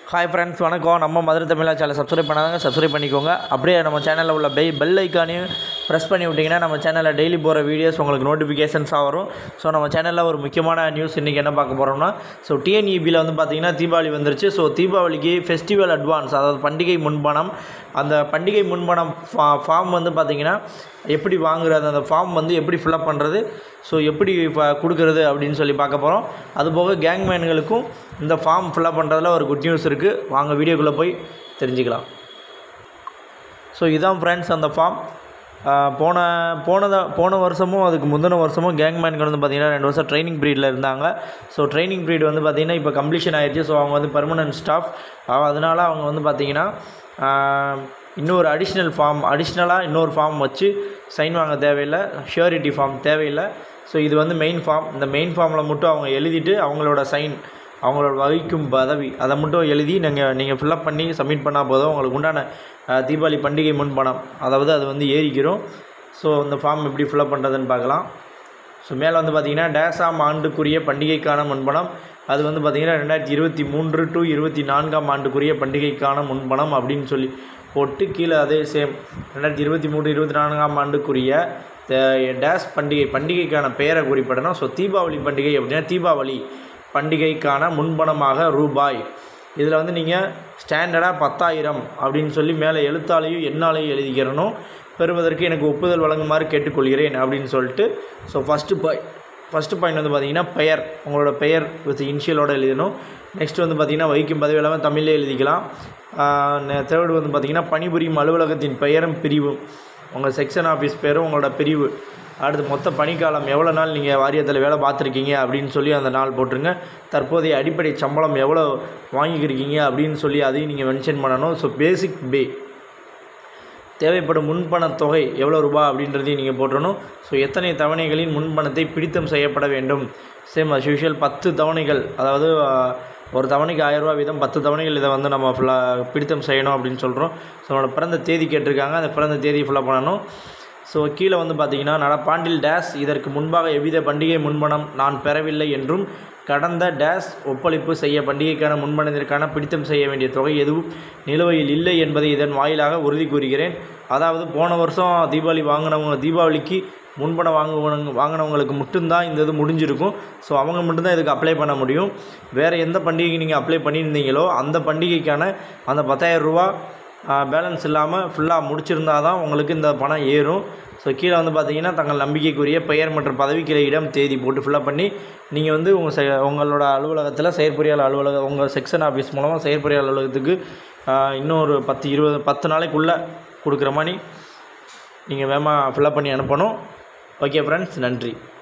hi friends வணக்கம் நம்ம மதுரை தமிழா சேனல் சப்ஸ்கிரைப் பண்ணாங்க சப்ஸ்கிரைப் பண்ணிக்கோங்க அப்படியே நம்ம சேனலில் உள்ள பெல் பெல் ஐக்கானையும் ப்ரெஸ் பண்ணி விட்டிங்கன்னா நம்ம சேனலில் டெய்லி போகிற வீடியோஸ் உங்களுக்கு நோட்டிஃபிகேஷன்ஸாக வரும் ஸோ நம்ம சேனலில் ஒரு முக்கியமான நியூஸ் இன்றைக்கி என்ன பார்க்க போகிறோம்னா ஸோ டிஎன்இபியில் வந்து பார்த்திங்கன்னா தீபாவளி வந்துருச்சு ஸோ தீபாவளிக்கு ஃபெஸ்டிவல் அட்வான்ஸ் அதாவது பண்டிகை முன்பணம் அந்த பண்டிகை முன்பணம் ஃபா ஃபார்ம் வந்து பார்த்திங்கன்னா எப்படி வாங்குறது அந்த ஃபார்ம் வந்து எப்படி ஃபில்அப் பண்ணுறது ஸோ எப்படி ஃப- கொடுக்குறது அப்படின்னு சொல்லி பார்க்க போகிறோம் அதுபோக கேங்மேன்களுக்கும் இந்த ஃபார்ம் ஃபில்அப் பண்ணுறதுல ஒரு குட் நியூஸ் இருக்குது வாங்க வீடியோக்குள்ளே போய் தெரிஞ்சுக்கலாம் ஸோ இதான் ஃப்ரெண்ட்ஸ் அந்த ஃபார்ம் போன போனத போன வருஷமும் அதுக்கு முந்தின வருஷமும் கேங்மேன்கள் வந்து பார்த்திங்கன்னா ரெண்டு வருஷம் ட்ரைனிங் பீரியடில் இருந்தாங்க ஸோ ட்ரைனிங் பீரியட் வந்து பார்த்திங்கன்னா இப்போ கம்ப்ளீஷன் ஆயிடுச்சு ஸோ அவங்க வந்து பெர்மனன்ட் ஸ்டாஃப் அதனால் அவங்க வந்து பார்த்திங்கன்னா ஆஹ், இன்னொரு அடிஷ்னல் ஃபார்ம் அடிஷ்னலாக இன்னொரு ஃபார்ம் வச்சு சைன் வாங்க தேவையில்லை ஷியூரிட்டி ஃபார்ம் தேவையில்லை ஸோ இது வந்து மெயின் ஃபார்ம் இந்த மெயின் ஃபார்மில் மட்டும் அவங்க எழுதிட்டு அவங்களோட சைன் அவங்களோட வகிக்கும் பதவி அதை மட்டும் எழுதி நீங்கள் நீங்கள் ஃபில்அப் பண்ணி சப்மிட் பண்ணால் போதும் உங்களுக்கு உண்டான அஹ், தீபாவளி பண்டிகை முன்பணம் அதாவது அது வந்து ஏறிக்கிறோம் ஸோ இந்த ஃபார்ம் எப்படி ஃபில்அப் பண்ணுறதுன்னு பார்க்கலாம் ஸோ மேலே வந்து பார்த்தீங்கன்னா டேசாம் ஆண்டுக்குரிய பண்டிகைக்கான முன்பணம் அது வந்து பார்த்தீங்கன்னா ரெண்டாயிரத்தி இருபத்தி மூன்று டு இருபத்தி நான்காம் ஆண்டுக்குரிய பண்டிகைக்கான முன்பணம் அப்படின்னு சொல்லி போட்டு கீழே அதே சேம் ரெண்டாயிரத்தி இருபத்தி மூணு இருபத்தி நான்காம் ஆண்டுக்குரிய த- டேஸ் பண்டிகை பண்டிகைக்கான பெயரை குறிப்பிடணும் ஸோ தீபாவளி பண்டிகை அப்படின்னா தீபாவளி பண்டிகைக்கான முன்பணமாக ரூபாய் இதில் வந்து நீங்கள் ஸ்டாண்டர்டாக பத்தாயிரம் அப்படின்னு சொல்லி மேலே எழுத்தாலையும் எண்ணாலையும் எழுதிக்கிறணும் பெறுவதற்கு எனக்கு ஒப்புதல் வழங்குமாறு கேட்டுக்கொள்கிறேன் அப்படின்னு சொல்லிட்டு ஸோ ஃபஸ்ட்டு பாய் ஃபஸ்ட்டு பாயிண்ட் வந்து பார்த்தீங்கன்னா பெயர் உங்களோட பெயர் வித் இனிஷியலோட எழுதணும் நெக்ஸ்ட் வந்து பார்த்தீங்கன்னா வகிக்கும் பதவி எல்லாமே தமிழ்லே எழுதிக்கலாம் தேர்டு வந்து பார்த்தீங்கன்னா பணிபுரியும் அலுவலகத்தின் பெயரும் பிரிவும் உங்கள் செக்ஷன் ஆஃபீஸ் பேரும் உங்களோட பிரிவு அடுத்து மொத்த பணிக்காலம் எவ்வளோ நாள் நீங்கள் வாரியத்தில் வேலை பார்த்துருக்கீங்க அப்படின்னு சொல்லி அந்த நாள் போட்டுருங்க தற்போதைய அடிப்படை சம்பளம் எவ்வளோ வாங்கிக்கிருக்கீங்க அப்படின்னு சொல்லி அதையும் நீங்கள் மென்ஷன் பண்ணணும் ஸோ பேசிக் பே தேவைப்படும் முன்பணத் தொகை எவ்வளோ ரூபாய் அப்படின்றதையும் நீங்கள் போட்டுறணும் ஸோ எத்தனை தவணைகளின் முன்பணத்தை பிடித்தம் செய்யப்பட வேண்டும் சேம் அஸ் யூஷுவல் பத்து தவணைகள் அதாவது ஆஹ், ஒரு தவணைக்கு ஆயிரம் ரூபாய் வீதம் பத்து தவணைகள் இதை வந்து நம்ம ஃபுல்லாக பிடித்தம் செய்யணும் அப்படின்னு சொல்கிறோம் ஸோ நம்மளோட பிறந்த தேதி கேட்டிருக்காங்க அந்த பிறந்த தேதியை ஃபுல்லாக பண்ணணும் ஸோ கீழே வந்து பார்த்தீங்கன்னா நடப்பாண்டில் டேஸ் இதற்கு முன்பாக எவ்வித பண்டிகை முன்பணம் நான் பெறவில்லை என்றும் கடந்த டேஸ் ஒப்பளிப்பு செய்ய பண்டிகைக்கான முன்பணத்திற்கான பிடித்தம் செய்ய வேண்டிய தொகை எதுவும் நிலுவையில் இல்லை என்பதை இதன் வாயிலாக உறுதி கூறுகிறேன் அதாவது போன வருஷம் தீபாவளி வாங்கினவங்க தீபாவளிக்கு முன்பணம் வாங்குவவங்க வாங்கினவங்களுக்கு மட்டும்தான் இந்த இது முடிஞ்சிருக்கும் ஸோ அவங்க மட்டும்தான் இதுக்கு அப்ளை பண்ண முடியும் வேறு எந்த பண்டிகைக்கு நீங்கள் அப்ளை பண்ணியிருந்தீங்களோ அந்த பண்டிகைக்கான அந்த பத்தாயிரம் ரூபா பேலன்ஸ் இல்லாமல் ஃபுல்லாக முடிச்சிருந்தா தான் உங்களுக்கு இந்த பணம் ஏறும் ஸோ கீழே வந்து பார்த்தீங்கன்னா தங்கள் நம்பிக்கைக்குரிய பெயர் மற்றும் பதவிக்கிற இடம் தேதி போட்டு ஃபில்லப் பண்ணி நீங்கள் வந்து உங்கள் செ உங்களோட அலுவலகத்தில் செயற்பொறியாளர் அலுவலகம் உங்கள் செக்ஷன் ஆஃபீஸ் மூலமாக செயற்பொறியாளர் அலுவலகத்துக்கு ஆஹ், இன்னொரு பத்து இருபது பத்து நாளைக்குள்ளே கொடுக்குற மாதிரி நீங்கள் வேகமாக ஃபில்லப் பண்ணி அனுப்பணும் ஓகே ஃப்ரெண்ட்ஸ் நன்றி